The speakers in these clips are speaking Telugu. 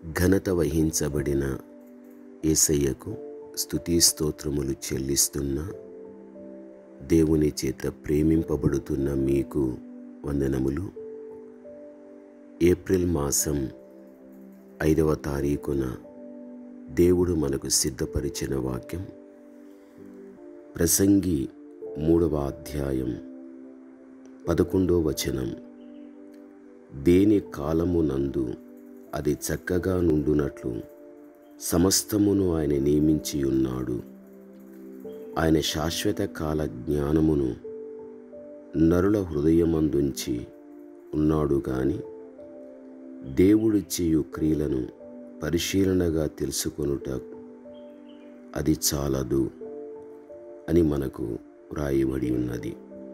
ఘనత వహించబడిన ఏసయ్యకు స్తుతి స్తోత్రములు చెల్లిస్తున్న దేవుని చేత ప్రేమింపబడుతున్న మీకు వందనములు ఏప్రిల్ మాసం ఐదవ తారీఖున దేవుడు మనకు సిద్ధపరిచిన వాక్యం ప్రసంగి మూడవ అధ్యాయం పదకొండో వచనం దేని కాలమునందు అది చక్కగా నుండునట్లు సమస్తమును ఆయన నియమించి ఉన్నాడు ఆయన శాశ్వత కాల జ్ఞానమును నరుల హృదయమందుంచి ఉన్నాడు గాని దేవుడు చేయు క్రియలను పరిశీలనగా తెలుసుకొనుట అది చాలదు అని మనకు వ్రాయబడి ఉన్నది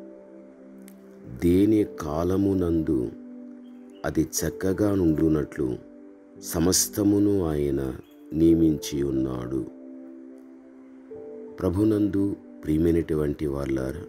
దేని కాలమునందు అది చక్కగా నుండునట్లు సమస్తమును ఆయన నియమించి ఉన్నాడు ప్రభునందు ప్రియమైనటువంటి వాళ్ళారా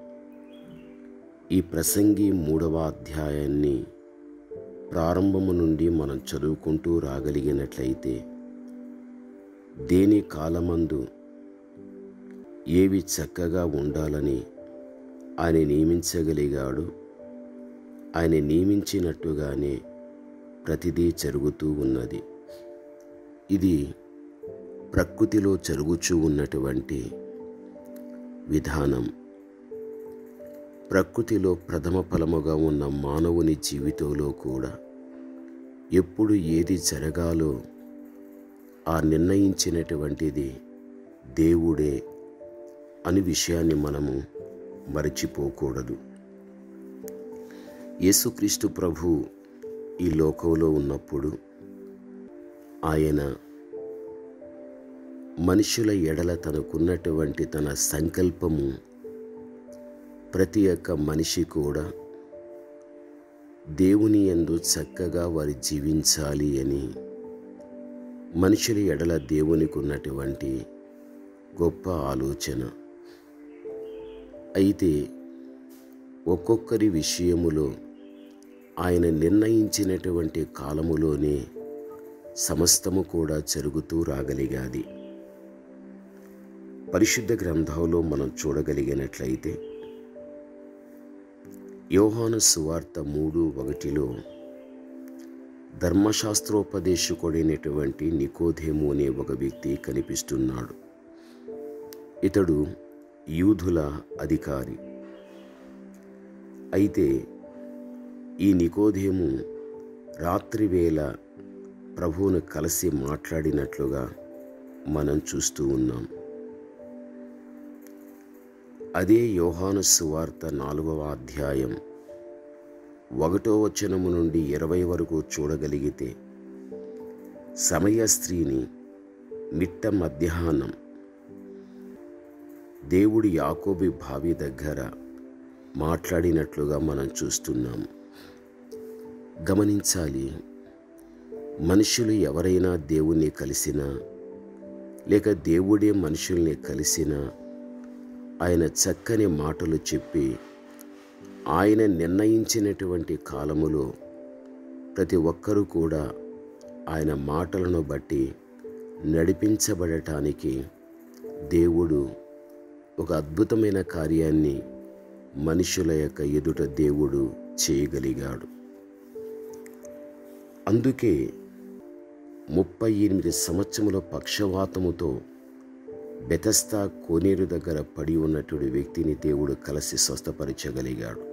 ఈ ప్రసంగి మూడవ అధ్యాయాన్ని ప్రారంభము నుండి మనం చదువుకుంటూ రాగలిగినట్లయితే దేని కాలమందు ఏవి చక్కగా ఉండాలని ఆయన నియమించగలిగాడు ఆయన నియమించినట్టుగానే ప్రతిదీ జరుగుతూ ఉన్నది ఇది ప్రకృతిలో జరుగుచూ ఉన్నటువంటి విధానం ప్రకృతిలో ప్రథమ ఫలముగా ఉన్న మానవుని జీవితంలో కూడా ఎప్పుడు ఏది జరగాలో ఆ నిర్ణయించినటువంటిది దేవుడే అని విషయాన్ని మనము మరచిపోకూడదు యేసుక్రీస్తు ప్రభు ఈ లోకంలో ఉన్నప్పుడు ఆయన మనుషుల ఎడల తనకున్నటువంటి తన సంకల్పము ప్రతి ఒక్క మనిషి కూడా దేవుని యందు చక్కగా వారి జీవించాలి అని మనుషుల ఎడల దేవునికి ఉన్నటువంటి గొప్ప ఆలోచన అయితే ఒక్కొక్కరి విషయములో ఆయన నిర్ణయించినటువంటి కాలములోనే సమస్తము కూడా జరుగుతూ రాగలిగాది పరిశుద్ధ గ్రంథంలో మనం చూడగలిగినట్లయితే యోహాను సువార్త మూడు ఒకటిలో ధర్మశాస్త్రోపదేశకుడైనటువంటి నికోధేము అనే ఒక వ్యక్తి కనిపిస్తున్నాడు ఇతడు యూదుల అధికారి అయితే ఈ నికోధేము రాత్రివేళ ప్రభువును కలిసి మాట్లాడినట్లుగా మనం చూస్తూ ఉన్నాం అదే యోహాను సువార్త నాలుగవ అధ్యాయం ఒకటో వచనము నుండి ఇరవై వరకు చూడగలిగితే సమయ స్త్రీని మిట్ట మధ్యాహ్నం దేవుడి యాకోబి భావి దగ్గర మాట్లాడినట్లుగా మనం చూస్తున్నాము గమనించాలి మనుషులు ఎవరైనా దేవుణ్ణి కలిసినా లేక దేవుడే మనుషుల్ని కలిసినా ఆయన చక్కని మాటలు చెప్పి ఆయన నిర్ణయించినటువంటి కాలములో ప్రతి ఒక్కరూ కూడా ఆయన మాటలను బట్టి నడిపించబడటానికి దేవుడు ఒక అద్భుతమైన కార్యాన్ని మనుషుల యొక్క ఎదుట దేవుడు చేయగలిగాడు అందుకే ముప్పై ఎనిమిది సంవత్సరముల పక్షవాతముతో బెతస్తా కోనేరు దగ్గర పడి ఉన్నటువంటి వ్యక్తిని దేవుడు కలిసి స్వస్థపరచగలిగాడు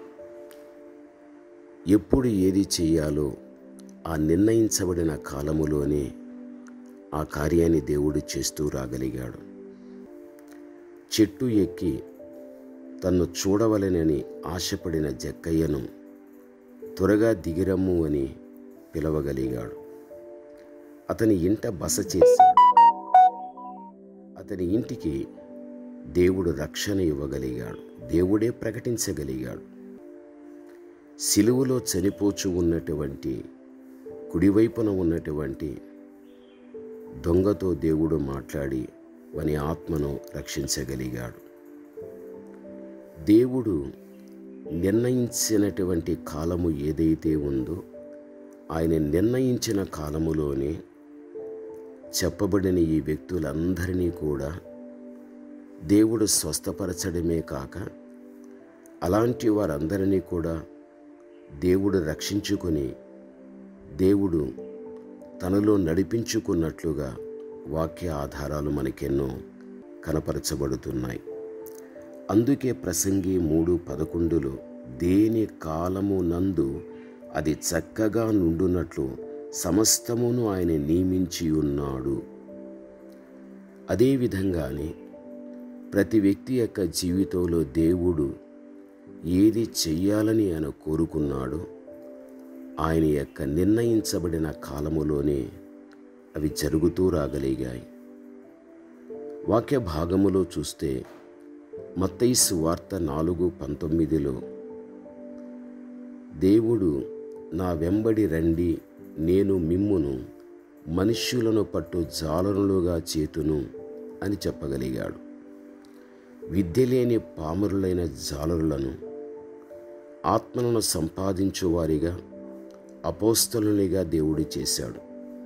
ఎప్పుడు ఏది చేయాలో ఆ నిర్ణయించబడిన కాలములోనే ఆ కార్యాన్ని దేవుడు చేస్తూ రాగలిగాడు చెట్టు ఎక్కి తన్ను చూడవలెనని ఆశపడిన జక్కయ్యను త్వరగా దిగిరమ్ము అని పిలవగలిగాడు అతని ఇంట బస చేశాడు అతని ఇంటికి దేవుడు రక్షణ ఇవ్వగలిగాడు దేవుడే ప్రకటించగలిగాడు సిలువలో చనిపోచు ఉన్నటువంటి కుడివైపున ఉన్నటువంటి దొంగతో దేవుడు మాట్లాడి వాని ఆత్మను రక్షించగలిగాడు దేవుడు నిర్ణయించినటువంటి కాలము ఏదైతే ఉందో ఆయన నిర్ణయించిన కాలములోనే చెప్పబడిన ఈ వ్యక్తులందరినీ కూడా దేవుడు స్వస్థపరచడమే కాక అలాంటి వారందరినీ కూడా దేవుడు రక్షించుకొని దేవుడు తనలో నడిపించుకున్నట్లుగా వాక్య ఆధారాలు మనకెన్నో కనపరచబడుతున్నాయి అందుకే ప్రసంగి మూడు పదకొండులో దేని కాలము నందు అది చక్కగా నుండునట్లు సమస్తమును ఆయన నియమించి ఉన్నాడు అదేవిధంగానే ప్రతి వ్యక్తి యొక్క జీవితంలో దేవుడు ఏది చెయ్యాలని ఆయన కోరుకున్నాడో ఆయన యొక్క నిర్ణయించబడిన కాలములోనే అవి జరుగుతూ రాగలిగాయి వాక్య భాగములో చూస్తే మత్తైసు వార్త నాలుగు పంతొమ్మిదిలో దేవుడు నా వెంబడి రండి నేను మిమ్మును మనుష్యులను పట్టు జాలరులుగా చేతును అని చెప్పగలిగాడు విద్య లేని పామరులైన జాలరులను ఆత్మలను సంపాదించువారిగా అపోస్తలునిగా దేవుడు చేశాడు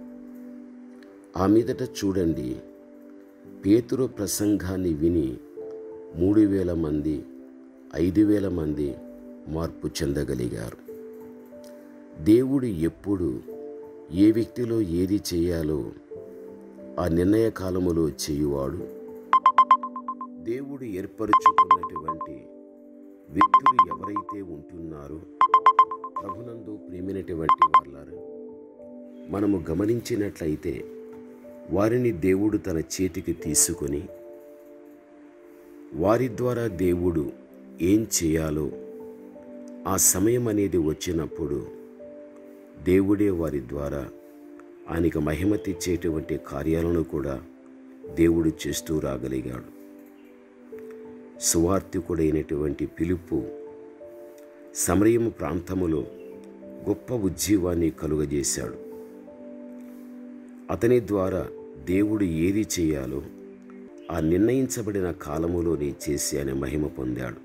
ఆ మీదట చూడండి పేతురు ప్రసంగాన్ని విని మూడు వేల మంది ఐదు వేల మంది మార్పు చెందగలిగారు దేవుడు ఎప్పుడు ఏ వ్యక్తిలో ఏది చేయాలో ఆ నిర్ణయ కాలములో చేయువాడు దేవుడు ఏర్పరుచుకున్నటువంటి వ్యక్తులు ఎవరైతే ఉంటున్నారో ప్రభునందు ప్రేమినటువంటి వాళ్ళారు మనము గమనించినట్లయితే వారిని దేవుడు తన చేతికి తీసుకొని వారి ద్వారా దేవుడు ఏం చేయాలో ఆ సమయం అనేది వచ్చినప్పుడు దేవుడే వారి ద్వారా ఆయనకు మహిమ తెచ్చేటువంటి కార్యాలను కూడా దేవుడు చేస్తూ రాగలిగాడు సువార్థికుడైనటువంటి పిలుపు సమరయం ప్రాంతములో గొప్ప ఉజ్జీవాన్ని కలుగజేశాడు అతని ద్వారా దేవుడు ఏది చేయాలో ఆ నిర్ణయించబడిన కాలములోనే చేసి ఆయన మహిమ పొందాడు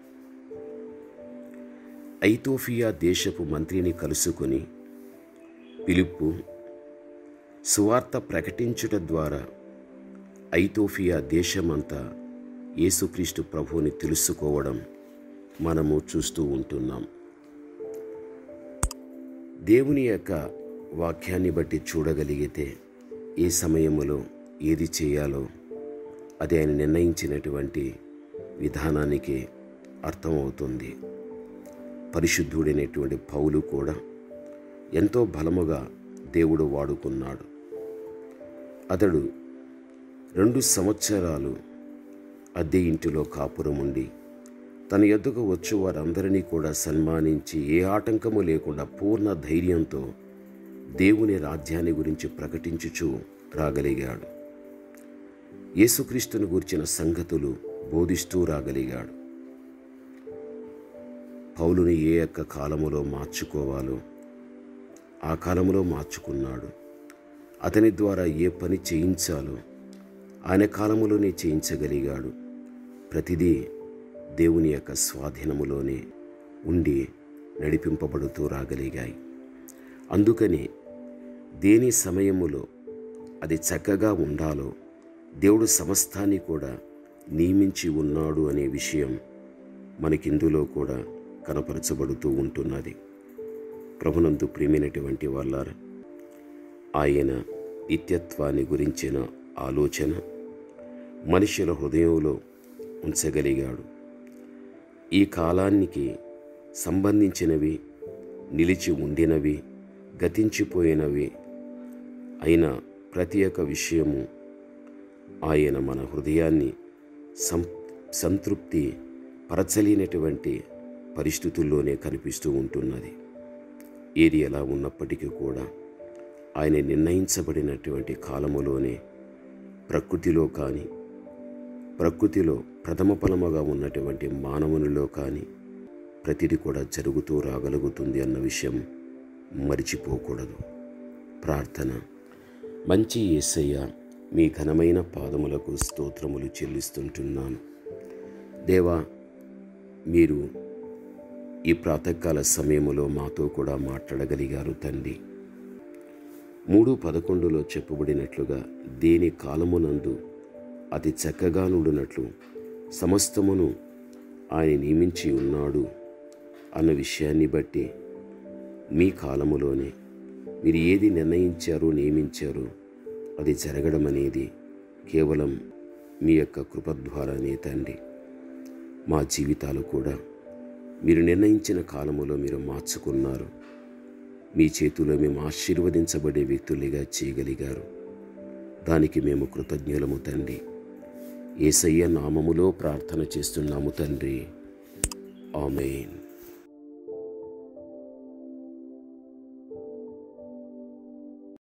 ఐతోఫియా దేశపు మంత్రిని కలుసుకొని పిలుపు సువార్త ప్రకటించుట ద్వారా ఐతోఫియా దేశమంతా యేసుక్రీస్తు ప్రభువుని తెలుసుకోవడం మనము చూస్తూ ఉంటున్నాం దేవుని యొక్క వాక్యాన్ని బట్టి చూడగలిగితే ఏ సమయములో ఏది చేయాలో అది ఆయన నిర్ణయించినటువంటి విధానానికి అర్థమవుతుంది పరిశుద్ధుడైనటువంటి పౌలు కూడా ఎంతో బలముగా దేవుడు వాడుకున్నాడు అతడు రెండు సంవత్సరాలు అద్దె ఇంటిలో కాపురం ఉండి తన ఎద్దుకు వచ్చు వారందరినీ కూడా సన్మానించి ఏ ఆటంకము లేకుండా పూర్ణ ధైర్యంతో దేవుని రాజ్యాన్ని గురించి ప్రకటించుచూ రాగలిగాడు యేసుక్రీస్తుని గూర్చిన సంగతులు బోధిస్తూ రాగలిగాడు పౌలుని ఏ యొక్క కాలములో మార్చుకోవాలో ఆ కాలంలో మార్చుకున్నాడు అతని ద్వారా ఏ పని చేయించాలో ఆయన కాలములోనే చేయించగలిగాడు ప్రతిదీ దేవుని యొక్క స్వాధీనములోనే ఉండి నడిపింపబడుతూ రాగలిగాయి అందుకని దేని సమయములో అది చక్కగా ఉండాలో దేవుడు సమస్తాన్ని కూడా నియమించి ఉన్నాడు అనే విషయం మనకిందులో కూడా కనపరచబడుతూ ఉంటున్నది ప్రభునందు ప్రియమైనటువంటి వాళ్ళార ఆయన నిత్యత్వాన్ని గురించిన ఆలోచన మనుషుల హృదయంలో ఉంచగలిగాడు ఈ కాలానికి సంబంధించినవి నిలిచి ఉండినవి గతించిపోయినవి అయిన ప్రతి ఒక్క విషయము ఆయన మన హృదయాన్ని సం సంతృప్తి పరచలేనటువంటి పరిస్థితుల్లోనే కనిపిస్తూ ఉంటున్నది ఏది ఎలా ఉన్నప్పటికీ కూడా ఆయన నిర్ణయించబడినటువంటి కాలములోనే ప్రకృతిలో కానీ ప్రకృతిలో ప్రథమ ఫలముగా ఉన్నటువంటి మానవునిలో కానీ ప్రతిదీ కూడా జరుగుతూ రాగలుగుతుంది అన్న విషయం మరిచిపోకూడదు ప్రార్థన మంచి యేసయ్య మీ ఘనమైన పాదములకు స్తోత్రములు చెల్లిస్తుంటున్నాను దేవా మీరు ఈ ప్రాతకాల సమయములో మాతో కూడా మాట్లాడగలిగారు తండ్రి మూడు పదకొండులో చెప్పబడినట్లుగా దేని కాలమునందు అతి చక్కగా నుండునట్లు సమస్తమును ఆయన నియమించి ఉన్నాడు అన్న విషయాన్ని బట్టి మీ కాలములోనే మీరు ఏది నిర్ణయించారో నియమించారో అది జరగడం అనేది కేవలం మీ యొక్క కృప ద్వారానే తండ్రి మా జీవితాలు కూడా మీరు నిర్ణయించిన కాలములో మీరు మార్చుకున్నారు మీ చేతిలో మేము ఆశీర్వదించబడే వ్యక్తులుగా చేయగలిగారు దానికి మేము కృతజ్ఞులము తండ్రి ఏసయ్య నామములో ప్రార్థన చేస్తున్నాము తండ్రి ఆమెన్